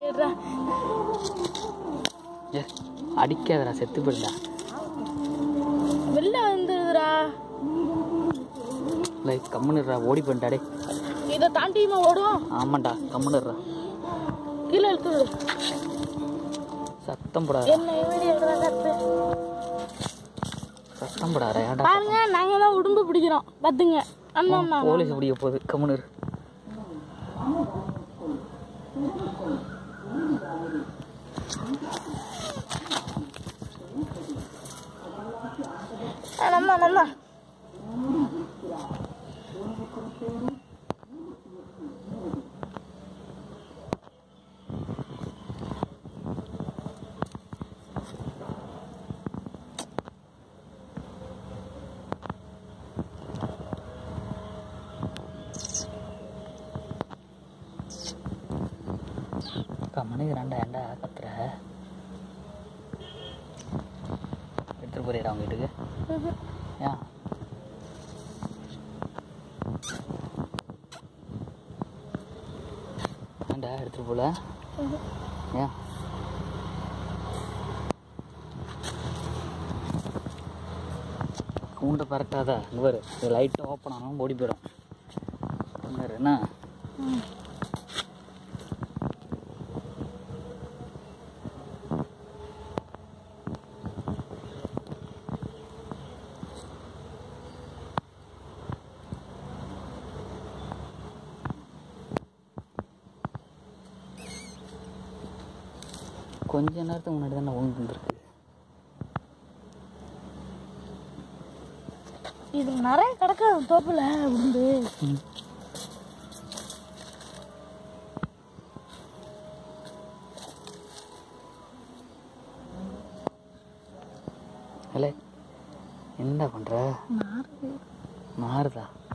ஏறுடா. ஏ அடிக்காதடா செத்து போயிடா வெளில வந்துடுதுடா இல்லை கம்முன்னுடுறா ஓடி போயிட்டாடே இதை தாண்டியுமா ஓடும் ஆமாண்டா கம்முன்னுடுறா கீழே இழுத்து விடு சத்தம் போடாத என்ன வீடியோ கத்து சத்தம் போடாத ஏன்டா பாருங்க நாங்க தான் உடும்பு பிடிக்கிறோம் பாத்துங்க அண்ணா அண்ணா போலீஸ் பிடிக்க போகுது கம்முன்னு நம்ம நம்ம கம்மனுக்கு ரெண்டா ஏன்டா கத்துற எடுத்துட்டு போறியடா அவங்க வீட்டுக்கு ஏன் ஏன்டா எடுத்துட்டு போல ஏன் கூண்டை பறக்காதா இங்க பாரு இது லைட்டு ஓப்பன் ஆனாலும் ஓடி போயிடும் இங்க பாரு, என்ன கொஞ்ச நேரத்துக்கு முன்னாடி தான் ஒன்று இருந்திருக்கு இது நிறைய கிடக்காது தோப்புல உடும்பு ம். ஹலே என்ன பண்ற மாறுது மாறுதா